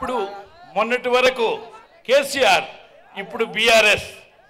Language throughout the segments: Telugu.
ఇప్పుడు మొన్నటి వరకు కేసీఆర్ ఇప్పుడు BRS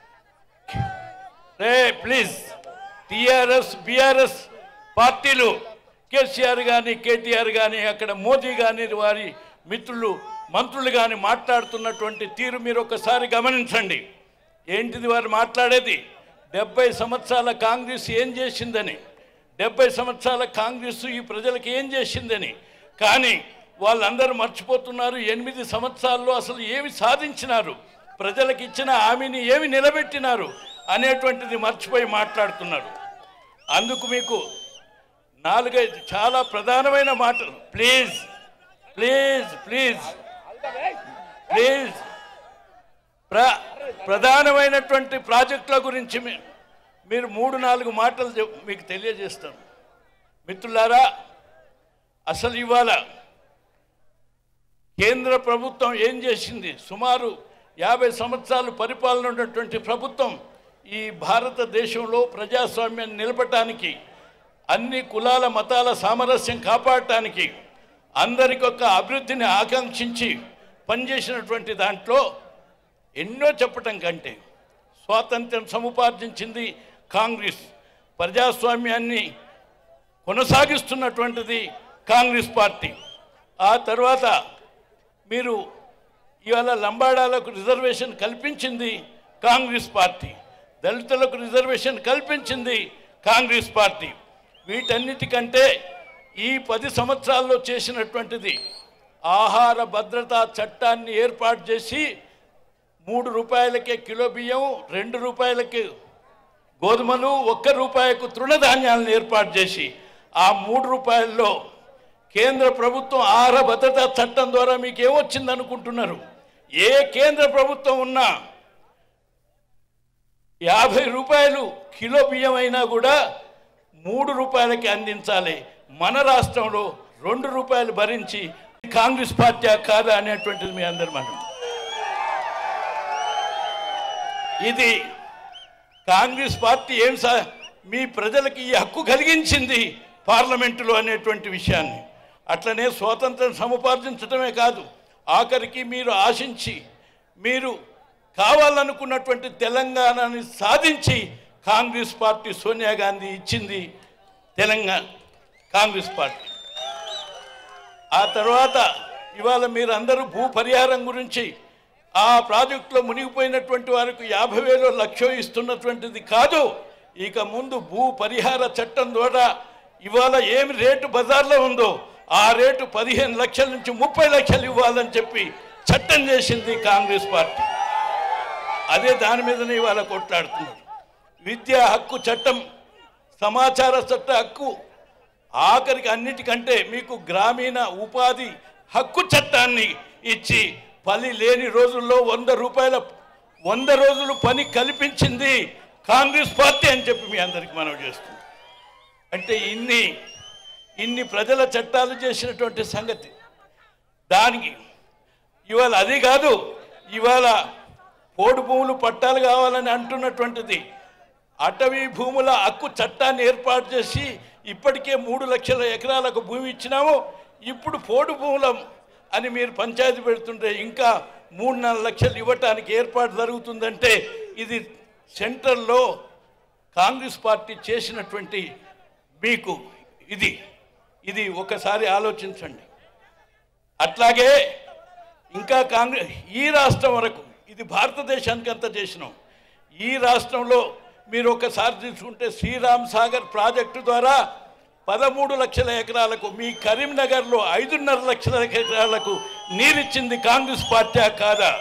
replace TRS BRS పార్టీలు కేసీఆర్ కానీ కేటీఆర్ కానీ అక్కడ మోదీ కానీ వారి మిత్రులు మంత్రులు కానీ మాట్లాడుతున్నటువంటి తీరు మీరు ఒకసారి గమనించండి ఏంటిది వారు మాట్లాడేది డెబ్బై సంవత్సరాల కాంగ్రెస్ ఏం చేసిందని డెబ్బై సంవత్సరాల కాంగ్రెస్ ఈ ప్రజలకు ఏం చేసిందని కానీ వాళ్ళందరూ మర్చిపోతున్నారు ఎనిమిది సంవత్సరాల్లో అసలు ఏమి సాధించినారు ప్రజలకు ఇచ్చిన హామీని ఏమి నిలబెట్టినారు అనేటువంటిది మర్చిపోయి మాట్లాడుతున్నారు అందుకు మీకు నాలుగైదు చాలా ప్రధానమైన మాటలు ప్లీజ్ ప్లీజ్ ప్లీజ్ ప్లీజ్ ప్ర ప్రధానమైనటువంటి ప్రాజెక్టుల గురించి మీ- మీరు మూడు నాలుగు మాటలు చెప్- మీకు తెలియజేస్తాను మిత్రులారా అసలు ఇవాళ కేంద్ర ప్రభుత్వం ఏం చేసింది సుమారు యాభై సంవత్సరాలు పరిపాలన ఉన్నటువంటి ప్రభుత్వం ఈ భారతదేశంలో ప్రజాస్వామ్యాన్ని నిలపటానికి అన్ని కులాల మతాల సామరస్యం కాపాడటానికి అందరికొక అభివృద్ధిని ఆకాంక్షించి పనిచేసినటువంటి దాంట్లో ఎన్నో చెప్పటం కంటే స్వాతంత్ర్యం సముపార్జించింది కాంగ్రెస్ ప్రజాస్వామ్యాన్ని కొనసాగిస్తున్నటువంటిది కాంగ్రెస్ పార్టీ ఆ తర్వాత మీరు ఇవాళ లంబాడాలకు రిజర్వేషన్ కల్పించింది కాంగ్రెస్ పార్టీ దళితులకు రిజర్వేషన్ కల్పించింది కాంగ్రెస్ పార్టీ వీటన్నిటికంటే ఈ పది సంవత్సరాల్లో చేసినటువంటిది ఆహార భద్రతా చట్టాన్ని ఏర్పాటు చేసి మూడు రూపాయలకే కిలో బియ్యం రెండు రూపాయలకి గోధుమలు ఒక్క రూపాయకు తృణధాన్యాలను ఏర్పాటు చేసి ఆ మూడు రూపాయల్లో కేంద్ర ప్రభుత్వం ఆహార భద్రతా చట్టం ద్వారా మీకు ఏమొచ్చింది అనుకుంటున్నారు ఏ కేంద్ర ప్రభుత్వం ఉన్నా యాభై రూపాయలు కిలో బియ్యం అయినా కూడా మూడు రూపాయలకి అందించాలి మన రాష్ట్రంలో రెండు రూపాయలు భరించి కాంగ్రెస్ పార్టీ కాదా అనేటువంటిది మీ అందరి మనం ఇది కాంగ్రెస్ పార్టీ ఏం సా మీ ప్రజలకి ఈ హక్కు కలిగించింది పార్లమెంటులో అనేటువంటి విషయాన్ని అట్లనే స్వాతంత్రం సముపార్జించడమే కాదు ఆఖరికి మీరు ఆశించి మీరు కావాలనుకున్నటువంటి తెలంగాణని సాధించి కాంగ్రెస్ పార్టీ సోనియా గాంధీ ఇచ్చింది తెలంగాణ కాంగ్రెస్ పార్టీ ఆ తర్వాత ఇవాళ మీరు అందరూ భూ పరిహారం గురించి ఆ ప్రాజెక్టులో మునిగిపోయినటువంటి వారికి యాభై వేలు లక్ష ఇస్తున్నటువంటిది కాదు ఇక ముందు భూ పరిహార చట్టం ద్వారా ఇవాళ ఏమి రేటు బజార్లో ఉందో ఆ రేటు పదిహేను లక్షల నుంచి ముప్పై లక్షలు ఇవ్వాలని చెప్పి చట్టం చేసింది కాంగ్రెస్ పార్టీ అదే దాని మీదనే ఇవాళ కొట్లాడుతున్నారు విద్యా హక్కు చట్టం సమాచార చట్ట హక్కు ఆఖరికి అన్నిటికంటే మీకు గ్రామీణ ఉపాధి హక్కు చట్టాన్ని ఇచ్చి పని లేని రోజుల్లో వంద రూపాయల వంద రోజులు పని కల్పించింది కాంగ్రెస్ పార్టీ అని చెప్పి మీ అందరికి మనం చేస్తుంది అంటే ఇన్ని ఇన్ని ప్రజల చట్టాలు చేసినటువంటి సంగతి దానికి ఇవాళ అది కాదు ఇవాళ పోడు భూములు పట్టాలు కావాలని అంటున్నటువంటిది అటవీ భూముల హక్కు చట్టాన్ని ఏర్పాటు చేసి ఇప్పటికే మూడు లక్షల ఎకరాలకు భూమి ఇచ్చినాము ఇప్పుడు పోడు భూముల అని మీరు పంచాయతీ పెడుతుంటే ఇంకా మూడు నాలుగు లక్షలు ఇవ్వటానికి ఏర్పాటు జరుగుతుందంటే ఇది సెంట్రల్లో కాంగ్రెస్ పార్టీ చేసినటువంటి మీకు ఇది ఇది ఒకసారి ఆలోచించండి అట్లాగే ఇంకా కాంగ్రెస్ ఈ రాష్ట్రం వరకు ఇది భారతదేశానికి అంతా చేసినాం ఈ రాష్ట్రంలో మీరు ఒకసారి తీసుకుంటే శ్రీరామ్ సాగర్ ప్రాజెక్టు ద్వారా పదమూడు లక్షల ఎకరాలకు మీ కరీంనగర్లో ఐదున్నర లక్షల ఎకరాలకు నీరిచ్చింది కాంగ్రెస్ పార్టీ కాదా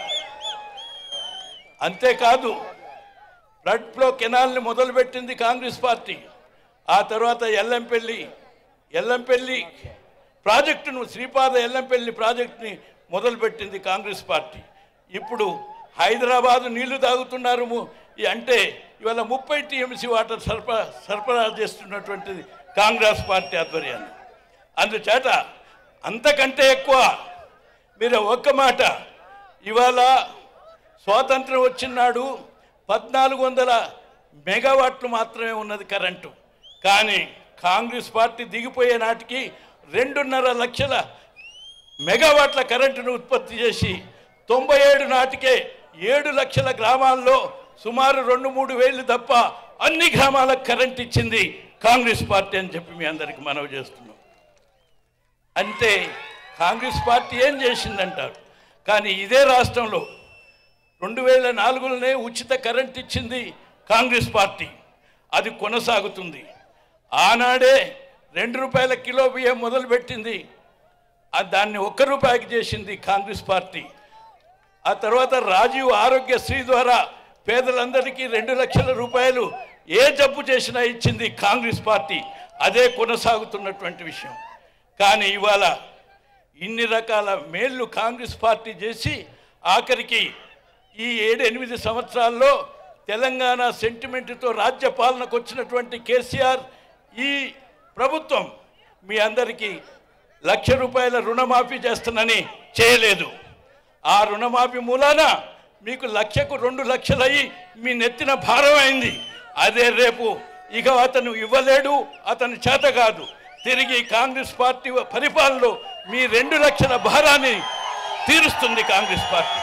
అంతేకాదు ఫ్లడ్ ఫ్లో కెనాల్ని మొదలుపెట్టింది కాంగ్రెస్ పార్టీ ఆ తర్వాత ఎల్లంపల్లి ఎల్లంపల్లి ప్రాజెక్టును శ్రీపాద ఎల్లంపల్లి ప్రాజెక్టుని మొదలుపెట్టింది కాంగ్రెస్ పార్టీ ఇప్పుడు హైదరాబాదు నీళ్లు తాగుతున్నారు ము- ఈ అంటే ఇవాళ ముప్పై టీఎంసీ వాటర్ సరఫరా సరఫరా చేస్తున్నటువంటిది కాంగ్రెస్ పార్టీ ఆధ్వర్యాన్ని అందుచేత అంతకంటే ఎక్కువ మీరు ఒక్క మాట ఇవాళ స్వాతంత్రం వచ్చినాడు పద్నాలుగు వందల మెగావాట్లు మాత్రమే ఉన్నది కరెంటు కానీ కాంగ్రెస్ పార్టీ దిగిపోయే నాటికి రెండున్నర లక్షల మెగావాట్ల కరెంటును ఉత్పత్తి చేసి తొంభై ఏడు నాటికే ఏడు లక్షల గ్రామాల్లో సుమారు రెండు మూడు వేలు తప్ప అన్ని గ్రామాలకు కరెంట్ ఇచ్చింది కాంగ్రెస్ పార్టీ అని చెప్పి మీ అందరికి మనవి చేస్తున్నాం అంటే కాంగ్రెస్ పార్టీ ఏం చేసిందంటారు కానీ ఇదే రాష్ట్రంలో రెండు వేల నాలుగులోనే ఉచిత కరెంట్ ఇచ్చింది కాంగ్రెస్ పార్టీ అది కొనసాగుతుంది ఆనాడే రెండు రూపాయల కిలో బియ్యం మొదలుపెట్టింది ఆ దాన్ని ఒక్క రూపాయికి చేసింది కాంగ్రెస్ పార్టీ ఆ తర్వాత రాజీవ్ ఆరోగ్యశ్రీ ద్వారా పేదలందరికీ రెండు లక్షల రూపాయలు ఏ జబ్బు చేసినా ఇచ్చింది కాంగ్రెస్ పార్టీ అదే కొనసాగుతున్నటువంటి విషయం కానీ ఇవాళ ఇన్ని రకాల మేళ్ళు కాంగ్రెస్ పార్టీ చేసి ఆఖరికి ఈ ఏడు ఎనిమిది సంవత్సరాల్లో తెలంగాణ సెంటిమెంట్తో రాజ్య పాలనకు వచ్చినటువంటి కేసీఆర్ ఈ ప్రభుత్వం మీ అందరికీ లక్ష రూపాయల రుణమాఫీ చేస్తానని చేయలేదు ఆ రుణమాఫీ మూలాన మీకు లక్షకు రెండు లక్షలయ్యి మీ నెత్తిన భారం అయింది అదే రేపు ఇక అతను ఇవ్వలేడు అతని చేత కాదు తిరిగి కాంగ్రెస్ పార్టీ పరిపాలనలో మీ రెండు లక్షల భారాన్ని తీరుస్తుంది కాంగ్రెస్ పార్టీ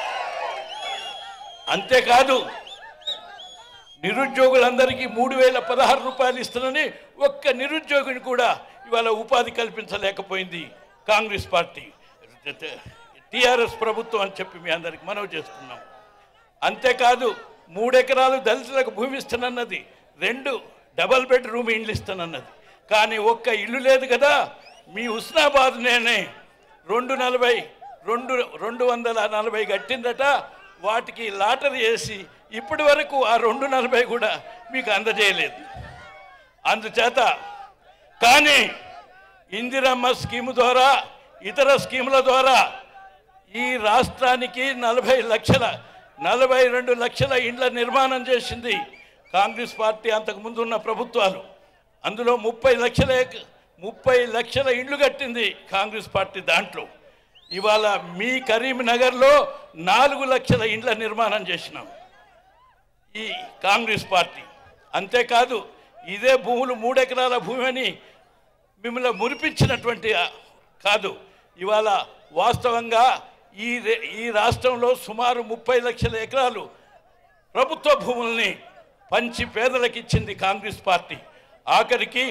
అంతేకాదు నిరుద్యోగులందరికీ మూడు వేల పదహారు రూపాయలు ఇస్తానని ఒక్క నిరుద్యోగిని కూడా ఇవాళ ఉపాధి కల్పించలేకపోయింది కాంగ్రెస్ పార్టీ టిఆర్ఎస్ ప్రభుత్వం అని చెప్పి మీ అందరికి మనవి చేస్తున్నాం అంతేకాదు మూడెకరాలు దళితులకు భూమి ఇస్తానన్నది రెండు డబల్ బెడ్రూమ్ ఇండ్లు ఇస్తానన్నది కానీ ఒక్క ఇల్లు లేదు కదా మీ హుస్నాబాద్ నేనే రెండు నలభై రెండు రెండు వందల నలభై కట్టిందట వాటికి లాటరీ వేసి ఇప్పటి వరకు ఆ రెండు నలభై కూడా మీకు అందజేయలేదు అందుచేత కానీ ఇందిరమ్మ స్కీము ద్వారా ఇతర స్కీముల ద్వారా ఈ రాష్ట్రానికి నలభై లక్షల నలభై రెండు లక్షల ఇండ్ల నిర్మాణం చేసింది కాంగ్రెస్ పార్టీ అంతకుముందు ఉన్న ప్రభుత్వాలు అందులో ముప్పై లక్షల ఎక- ముప్పై లక్షల ఇండ్లు కట్టింది కాంగ్రెస్ పార్టీ దాంట్లో ఇవాళ మీ కరీంనగర్లో నాలుగు లక్షల ఇండ్ల నిర్మాణం చేసినాం ఈ కాంగ్రెస్ పార్టీ అంతేకాదు ఇదే భూములు మూడెకరాల భూమి అని మిమ్మల్ని మురిపించినటువంటి ఆ, కాదు ఇవాళ వాస్తవంగా ఈ రే- ఈ రాష్ట్రంలో సుమారు ముప్పై లక్షల ఎకరాలు ప్రభుత్వ భూముల్ని పంచి పేదలకు ఇచ్చింది కాంగ్రెస్ పార్టీ ఆఖరికి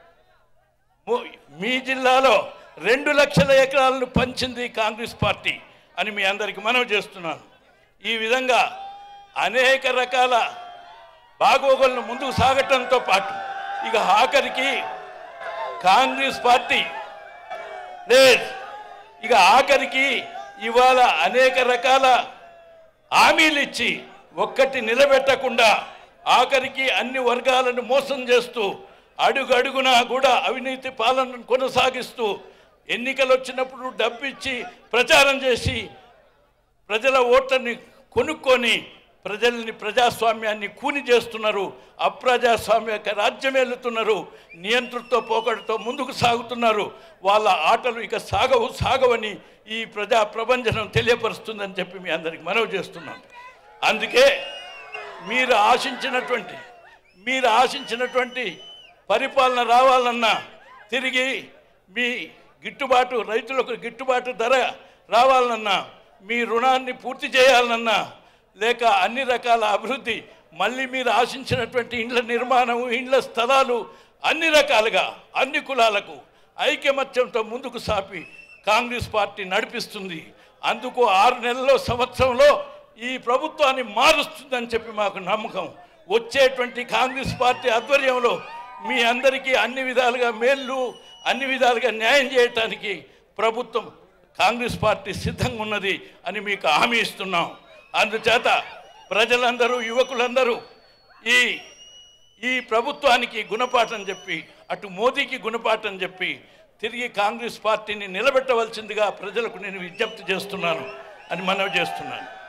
ము- మీ జిల్లాలో రెండు లక్షల ఎకరాలను పంచింది కాంగ్రెస్ పార్టీ అని మీ అందరికీ మనవి చేస్తున్నాను ఈ విధంగా అనేక రకాల బాగోగులను ముందుకు సాగటంతో పాటు ఇక ఆఖరికి కాంగ్రెస్ పార్టీ లేదు ఇక ఆఖరికి ఇవాళ అనేక రకాల హామీలు ఇచ్చి ఒక్కటి నిలబెట్టకుండా ఆఖరికి అన్ని వర్గాలను మోసం చేస్తూ అడుగడుగునా కూడా అవినీతి పాలనను కొనసాగిస్తూ ఎన్నికలు వచ్చినప్పుడు డబ్బిచ్చి ప్రచారం చేసి ప్రజల ఓట్లని కొనుక్కొని ప్రజల్ని ప్రజాస్వామ్యాన్ని కూని చేస్తున్నారు అప్రజాస్వామ్య రాజ్యం వెళ్తున్నారు నియంతృత్వ పోకడతో ముందుకు సాగుతున్నారు వాళ్ళ ఆటలు ఇక సాగవు సాగవని ఈ ప్రజా ప్రపంచం తెలియపరుస్తుందని చెప్పి మీ అందరికి మనవి చేస్తున్నాను అందుకే మీరు ఆశించినటువంటి మీరు ఆశించినటువంటి పరిపాలన రావాలన్నా తిరిగి మీ గిట్టుబాటు రైతులకు గిట్టుబాటు ధర రావాలన్నా మీ రుణాన్ని పూర్తి చేయాలన్నా లేక అన్ని రకాల అభివృద్ధి మళ్ళీ మీరు ఆశించినటువంటి ఇండ్ల నిర్మాణం ఇండ్ల స్థలాలు అన్ని రకాలుగా అన్ని కులాలకు ఐకమత్యంతో ముందుకు సాపి కాంగ్రెస్ పార్టీ నడిపిస్తుంది అందుకు ఆరు నెలల్లో సంవత్సరంలో ఈ ప్రభుత్వాన్ని మారుస్తుందని చెప్పి మాకు నమ్మకం వచ్చేటువంటి కాంగ్రెస్ పార్టీ ఆధ్వర్యంలో మీ అందరికీ అన్ని విధాలుగా మేళ్ళు అన్ని విధాలుగా న్యాయం చేయటానికి ప్రభుత్వం కాంగ్రెస్ పార్టీ సిద్ధంగా ఉన్నది అని మీకు హామీ ఇస్తున్నాం అందుచేత ప్రజలందరూ యువకులందరూ ఈ ఈ ప్రభుత్వానికి గుణపాఠం చెప్పి అటు మోదీకి గుణపాఠం చెప్పి తిరిగి కాంగ్రెస్ పార్టీని నిలబెట్టవలసిందిగా ప్రజలకు నేను విజ్ఞప్తి చేస్తున్నాను అని మనవి చేస్తున్నాను